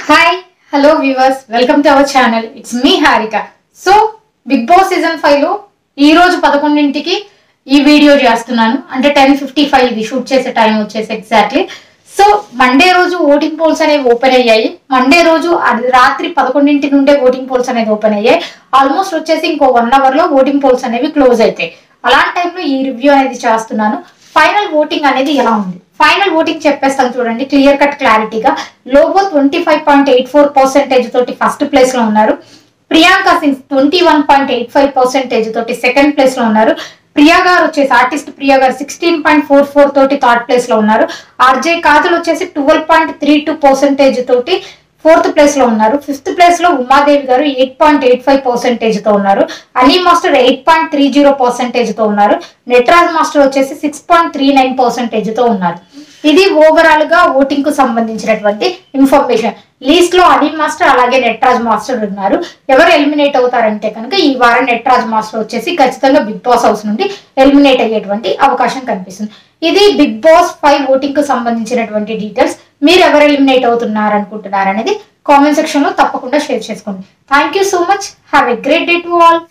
hi hello viewers welcome to our channel it's me Harika so Big Boss season five లో ఈ రోజు పదకొండింటికి ఈ వీడియో చేస్తున్నాను అంటే టెన్ ఫిఫ్టీ ఫైవ్ ఇది షూట్ చేసే టైం వచ్చేసి ఎగ్జాక్ట్లీ సో మండే రోజు ఓటింగ్ పోల్స్ అనేవి ఓపెన్ అయ్యాయి మండే రోజు అది రాత్రి పదకొండింటి నుండే ఓటింగ్ పోల్స్ అనేది ఓపెన్ అయ్యాయి ఆల్మోస్ట్ వచ్చేసి ఇంకో వన్ అవర్ లో ఓటింగ్ పోల్స్ అనేవి క్లోజ్ అవుతాయి అలాంటి టైంలో ఈ రివ్యూ అనేది చేస్తున్నాను ఫైనల్ ఓటింగ్ అనేది ఎలా ఉంది ఫైనల్ ఓటింగ్ చెప్పేస్తాను చూడండి క్లియర్ కట్ క్లారిటీగా Lobo twenty five point eight four percentage తోటి ఫస్ట్ ప్లేస్ లో ఉన్నారు Priyanka Singh twenty one point eight five percentage తోటి సెకండ్ ప్లేస్ లో ఉన్నారు ప్రియా గారు వచ్చేసి artist Priya garu sixteen point four four తోటి థర్డ్ ప్లేస్ లో ఉన్నారు ఆర్జే కాజల్ వచ్చేసి twelve point three two percentage తోటి ఫోర్త్ ప్లేస్ లో ఉన్నారు ఫిఫ్త్ ప్లేస్ లో Umadevi garu eight point eight five percentage తో ఉన్నారు Ali master eight point three zero percentage తో ఉన్నారు నెట్రాజ్ మాస్టర్ వచ్చేసి six point three nine percentage తో ఉన్నారు ఇది ఓవరాల్ గా ఓటింగ్ కు సంబంధించినటువంటి ఇన్ఫర్మేషన్ లీస్ట్ లో అలీ మాస్టర్ అలాగే నెట్రాజ్ మాస్టర్ ఉన్నారు ఎవరు ఎలిమినేట్ అవుతారంటే కనుక ఈ వారం నెట్రాజ్ మాస్టర్ వచ్చేసి ఖచ్చితంగా బిగ్ బాస్ హౌస్ నుండి ఎలిమినేట్ అయ్యేటువంటి అవకాశం కనిపిస్తుంది ఇది బిగ్ బాస్ ఫైవ్ ఓటింగ్ కు సంబంధించినటువంటి డీటెయిల్స్ మీరు ఎవరు ఎలిమినేట్ అవుతున్నారు అనుకుంటున్నారు అనేది కామెంట్ సెక్షన్ లో తప్పకుండా షేర్ చేసుకోండి thank you so much have a great day to all